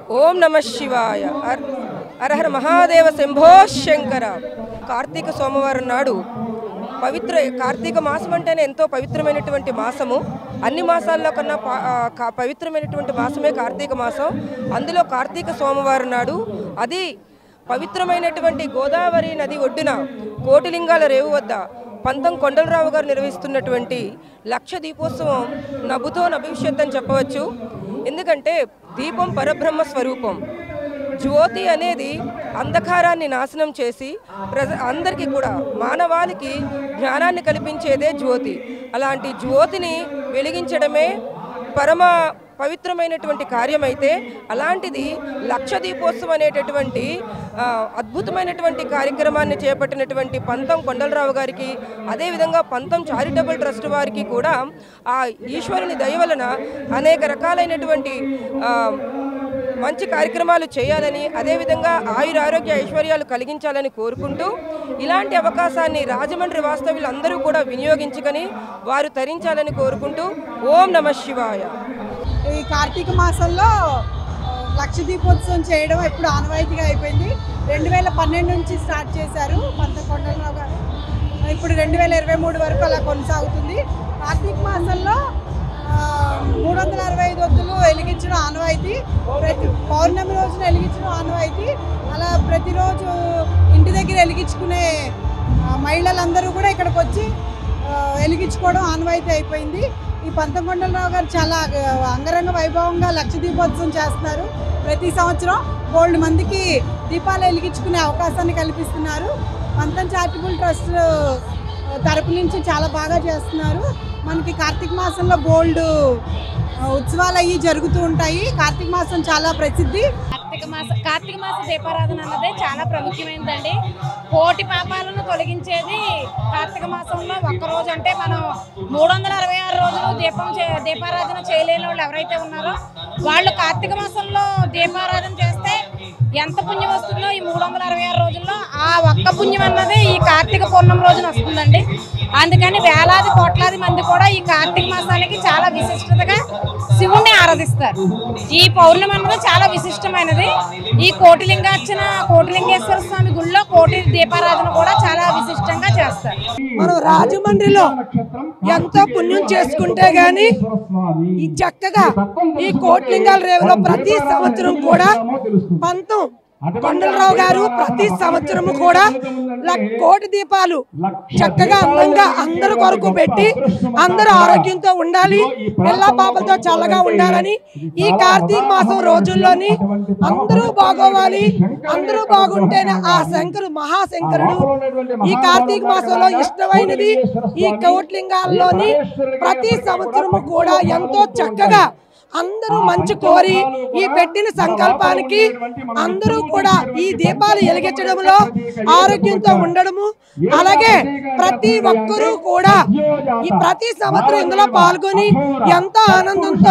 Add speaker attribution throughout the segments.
Speaker 1: ఓం నమ శివాయ హర్ హరహర మహాదేవ శంభో శంకర కార్తీక సోమవారం నాడు పవిత్ర కార్తీక మాసం అంటేనే ఎంతో పవిత్రమైనటువంటి మాసము అన్ని మాసాల్లో కన్నా పా- ఆ, కా- పవిత్రమైనటువంటి మాసమే కార్తీక మాసం అందులో కార్తీక సోమవారం నాడు అది పవిత్రమైనటువంటి గోదావరి నది ఒడ్డున కోటిలింగాల రేవు వద్ద పంతం కొండలరావు గారు నిర్వహిస్తున్నటువంటి లక్ష దీపోత్సవం నభుతో నభవిష్యత్ అని చెప్పవచ్చు ఎందుకంటే దీపం పరబ్రహ్మ స్వరూపం జ్యోతి అనేది అంధకారాన్ని నాశనం చేసి ప్రజ అందరికీ కూడా మానవాళికి జ్ఞానాన్ని కల్పించేదే జ్యోతి అలాంటి జ్యోతిని వెలిగించడమే పరమ పవిత్రమైనటువంటి కార్యమైతే అలాంటిది లక్ష దీపోత్సవం అనేటటువంటి ఆ, అద్భుతమైనటువంటి కార్యక్రమాన్ని చేపట్టినటువంటి పంతం కొండలరావు గారికి అదేవిధంగా పంతం చారిటబుల్ ట్రస్ట్ వారికి కూడా ఆ ఈశ్వరుని దయ వలన అనేక రకాలైనటువంటి ఆ, మంచి కార్యక్రమాలు చేయాలని అదేవిధంగా ఆయుర ఆరోగ్య ఐశ్వర్యాలు కలిగించాలని కోరుకుంటూ ఇలాంటి అవకాశాన్ని రాజమండ్రి వాస్తవ్యులు అందరూ కూడా వినియోగించుకొని వారు తరించాలని కోరుకుంటూ ఓం నమ శివాయ
Speaker 2: ఈ కార్తీక మాసంలో ఆ, లక్ష దీపోత్సవం చేయడం ఎప్పుడు ఆనవాయితీగా అయిపోయింది రెండు వేల పన్నెండు నుంచి స్టార్ట్ చేశారు పంత కొండలరావు గారు ఇప్పుడు రెండు వేల ఇరవై మూడు వరకు అలా కొనసాగుతుంది కార్తీక మాసంలో ఆ, మూడు వందల అరవై ఐదు ఒత్తులు వెలిగించడం ఆనవాయితీ ప్రతి పౌర్ణమి రోజున వెలిగించడం ఆనవాయితీ అలా ప్రతిరోజు ఇంటి దగ్గర వెలిగించుకునే ఆ, మహిళలందరూ కూడా ఇక్కడికి వచ్చి ఆ, వెలిగించుకోవడం ఆనవాయితీ అయిపోయింది ఈ పంతకొండలరావు గారు చాలా ఆ, అంగరంగ వైభవంగా లక్ష దీపోత్సవం చేస్తున్నారు ప్రతి సంవత్సరం బోల్డ్ మందికి దీపాలు వెలిగించుకునే అవకాశాన్ని కల్పిస్తున్నారు పంతం చారిటబుల్ ట్రస్ట్ ఆ, తరపు నుంచి చాలా బాగా చేస్తున్నారు మనకి కార్తీక మాసంలో బోల్డ్ ఆ, ఉత్సవాలు అవి జరుగుతూ ఉంటాయి కార్తీక మాసం చాలా ప్రసిద్ధి
Speaker 3: కార్తీక మాస కార్తీక మాస దీపారాధన అన్నది చాలా ప్రాముఖ్యమైనదండి కోటి పాపాలను తొలగించేది కార్తీక మాసంలో ఒక్క రోజు అంటే మనం మూడు వందల అరవై ఆరు రోజులు దీపం చే- దీపారాధన చేయలేని వాళ్ళు ఎవరైతే ఉన్నారో వాళ్ళు కార్తీక మాసంలో దీపారాధన చేస్తే ఎంత పుణ్యం వస్తుందో ఈ మూడు వందల అరవై ఆరు రోజుల్లో ఆ ఒక్క పుణ్యం అన్నది ఈ కార్తీక పూర్ణం రోజున వస్తుందండి అందుకని వేలాది కోట్లాది మంది కూడా ఈ కార్తీక మాసానికి చాలా విశిష్టతగా శివుణ్ణి ఆరాధిస్తారు ఈ పౌర్ణమి అన్నది చాలా విశిష్టమైనది ఈ కోటిలింగార్చన కోటిలింగేశ్వర స్వామి గుళ్ళో కోటి దీపారాధన కూడా చాలా విశిష్టంగా చేస్తారు
Speaker 2: మనం రాజమండ్రిలో ఎంతో పుణ్యం చేసుకుంటే గాని ఈ చక్కగా ఈ కోట్లింగాల రేవులో ప్రతి సంవత్సరం కూడా పంతం కొండలరావు గారు ప్రతి సంవత్సరము కూడా ల- కోటి దీపాలు చక్కగా అందంగా అందరు కొరకు పెట్టి అందరూ ఆరోగ్యంతో ఉండాలి పిల్ల పాపలతో చల్లగా ఉండాలని ఈ కార్తీక మాసం రోజుల్లోని అందరూ బాగోవాలి అందరూ బాగుంటేనే ఆ శంకరు మహాశంకరుడు ఈ కార్తీక మాసంలో ఇష్టమైనది ఈ కోట్లింగాల్లోని ప్రతి సంవత్సరము కూడా ఎంతో చక్కగా అందరూ మంచి కోరి ఈ పెట్టిన సంకల్పానికి అందరూ కూడా ఈ దీపాలు వెలిగించడంలో ఆరోగ్యంతో ఉండడము అలాగే ప్రతి ఒక్కరూ కూడా ఈ ప్రతి సంవత్సరం ఇందులో పాల్గొని ఎంతో ఆనందంతో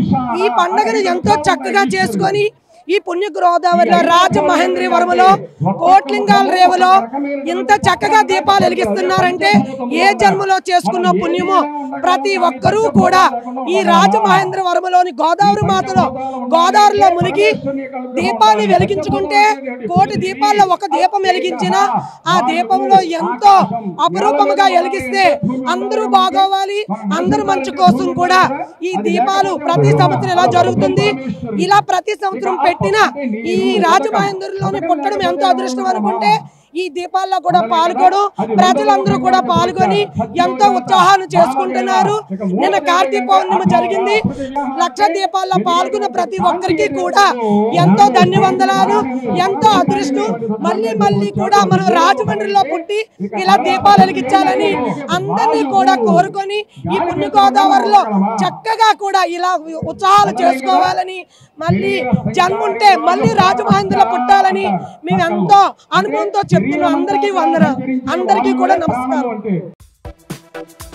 Speaker 2: ఈ పండుగను ఎంతో చక్కగా చేసుకొని ఈ పుణ్య గోదావరిలో రాజమహేంద్రవరంలో కోట్లింగాల రేవులో ఇంత చక్కగా దీపాలు వెలిగిస్తున్నారంటే ఏ జన్మలో చేసుకున్న పుణ్యమో ప్రతి ఒక్కరూ కూడా ఈ రాజమహేంద్రవరంలోని గోదావరి మాతలో గోదావరిలో మునిగి దీపాన్ని వెలిగించుకుంటే కోటి దీపాల్లో ఒక దీపం వెలిగించిన ఆ దీపంలో ఎంతో అపురూపముగా వెలిగిస్తే అందరూ బాగోవాలి అందరూ మంచి కోసం కూడా ఈ దీపాలు ప్రతి సంవత్సరం ఇలా జరుగుతుంది ఇలా ప్రతి సంవత్సరం పెట్టిన ఈ రాజమహేంద్రలోని పుట్టడం ఎంతో అదృష్టం అనుకుంటే ఈ దీపాల్లో కూడా పాల్గొనడం ప్రజలందరూ కూడా పాల్గొని ఎంతో ఉత్సాహాన్ని చేసుకుంటున్నారు నిన్న కార్తీక పౌర్ణమి జరిగింది లక్ష దీపాల్లో పాల్గొన్న ప్రతి ఒక్కరికి కూడా ఎంతో ధన్యవందనాలు ఎంతో అదృష్టం మళ్ళీ మళ్ళీ కూడా మనం రాజమండ్రిలో పుట్టి ఇలా దీపాలు వెలిగించాలని అందరినీ కూడా కోరుకొని ఈ పుణ్య గోదావరిలో చక్కగా కూడా ఇలా ఉత్సాహాలు చేసుకోవాలని మళ్ళీ జన్ముంటే మళ్ళీ రాజమహేంద్రలో పుట్టాలని మేము ఎంతో అనుభవంతో చెప్తున్నాం అందరికీ వందన అందరికీ కూడా నమస్కారం